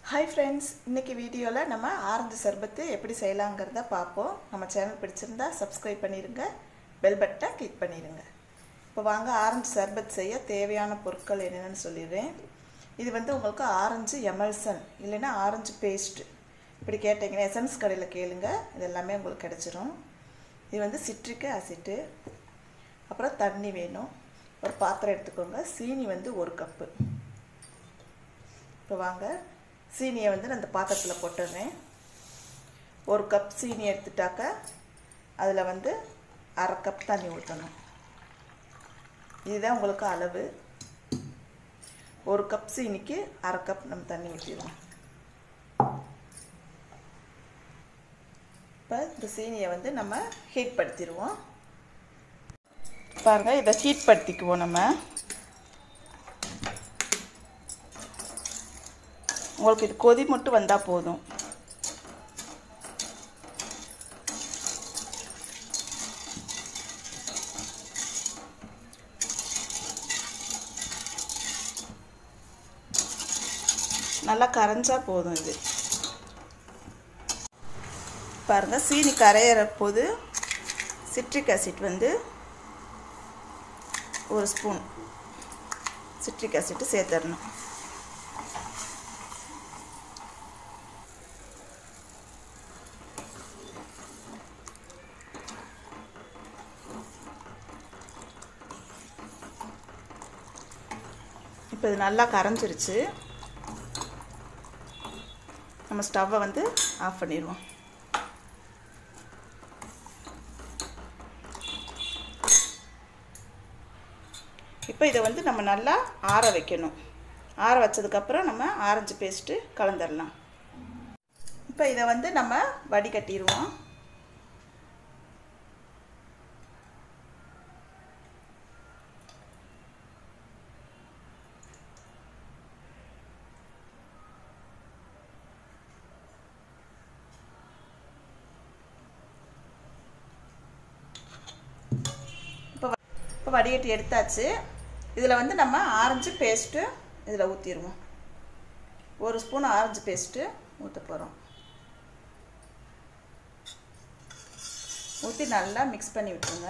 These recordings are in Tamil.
ஹாய் ஃப்ரெண்ட்ஸ் இன்றைக்கி வீடியோவில் நம்ம ஆரஞ்சு சர்பத்து எப்படி செய்யலாங்கிறத பார்ப்போம் நம்ம சேனல் பிடிச்சிருந்தா சப்ஸ்கிரைப் பண்ணிடுங்க பெல் பட்டனை கிளிக் பண்ணிடுங்க இப்போ வாங்க ஆரஞ்சு சர்பத் செய்ய தேவையான பொருட்கள் என்னென்னு சொல்லிடுறேன் இது வந்து உங்களுக்கு ஆரஞ்சு எமல்சன் இல்லைன்னா ஆரஞ்சு பேஸ்ட் இப்படி கேட்டிங்கன்னா எசன்ஸ் கடையில் கேளுங்க இது எல்லாமே உங்களுக்கு கிடச்சிரும் இது வந்து சிட்ரிக் ஆசிட்டு அப்புறம் தண்ணி வேணும் ஒரு பாத்திரம் எடுத்துக்கோங்க சீனி வந்து ஒரு கப்பு இப்போ வாங்க சீனியை வந்து நான் இந்த பாத்திரத்தில் போட்டுடுறேன் ஒரு கப் சீனி எடுத்துட்டாக்க அதில் வந்து அரை கப் தண்ணி ஊற்றணும் இதுதான் உங்களுக்கு அளவு ஒரு கப் சீனிக்கு அரை கப் நம்ம தண்ணி ஊற்றிடுவோம் இப்போ இந்த சீனியை வந்து நம்ம ஹீட் படுத்திடுவோம் பாருங்கள் இதை ஹீட் படுத்திக்குவோம் நம்ம உங்களுக்கு இது கொதி மட்டும் வந்தால் போதும் நல்லா கரைஞ்சா போதும் இது பாருங்கள் சீனி கரையிற போது சிட்ரிக் ஆசிட் வந்து ஒரு ஸ்பூன் சிட்ரிக் ஆசிட்டு சேர்த்துடணும் இப்போ இது நல்லா கரைஞ்சிருச்சு நம்ம ஸ்டவ்வை வந்து ஆஃப் பண்ணிடுவோம் இப்போ இதை வந்து நம்ம நல்லா ஆற வைக்கணும் ஆற வச்சதுக்கப்புறம் நம்ம ஆரஞ்சு பேஸ்ட்டு கலந்துடலாம் இப்போ இதை வந்து நம்ம வடிகட்டிடுவோம் இப்போ இப்போ வடிகட்டி எடுத்தாச்சு இதில் வந்து நம்ம ஆரஞ்சு பேஸ்ட்டு இதில் ஊற்றிடுவோம் ஒரு ஸ்பூன் ஆரஞ்சு பேஸ்ட்டு ஊற்ற போகிறோம் ஊற்றி நல்லா மிக்ஸ் பண்ணி விட்டுருங்க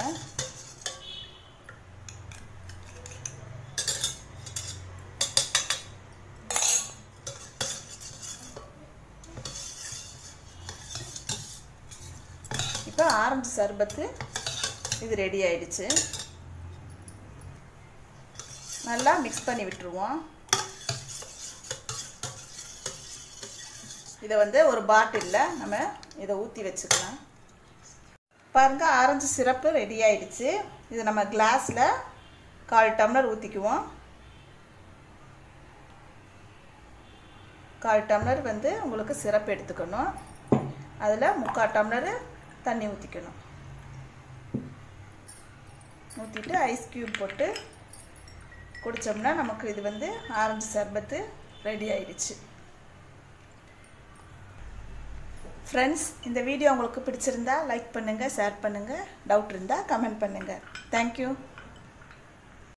இப்போ ஆரஞ்சு சர்பத்து இது ரெடி ஆயிடுச்சு நல்லா மிக்ஸ் பண்ணி விட்டுருவோம் இதை வந்து ஒரு பாட்டிலில் நம்ம இதை ஊற்றி வச்சுக்கலாம் பாருங்கள் ஆரஞ்சு சிரப்பு ரெடி ஆயிடுச்சு இது நம்ம கிளாஸில் கால் டம்ளர் ஊற்றிக்குவோம் கால் டம்ளர் வந்து உங்களுக்கு சிரப்பு எடுத்துக்கணும் அதில் முக்கால் டம்ளர் தண்ணி ஊற்றிக்கணும் ஊற்றிட்டு ஐஸ் க்யூப் போட்டு குடித்தோம்னா நமக்கு இது வந்து ஆரஞ்சு சர்பத்து ரெடி ஆயிடுச்சு ஃப்ரெண்ட்ஸ் இந்த வீடியோ உங்களுக்கு பிடிச்சிருந்தா லைக் பண்ணுங்கள் ஷேர் பண்ணுங்கள் டவுட் இருந்தால் கமெண்ட் பண்ணுங்கள் தேங்க்யூ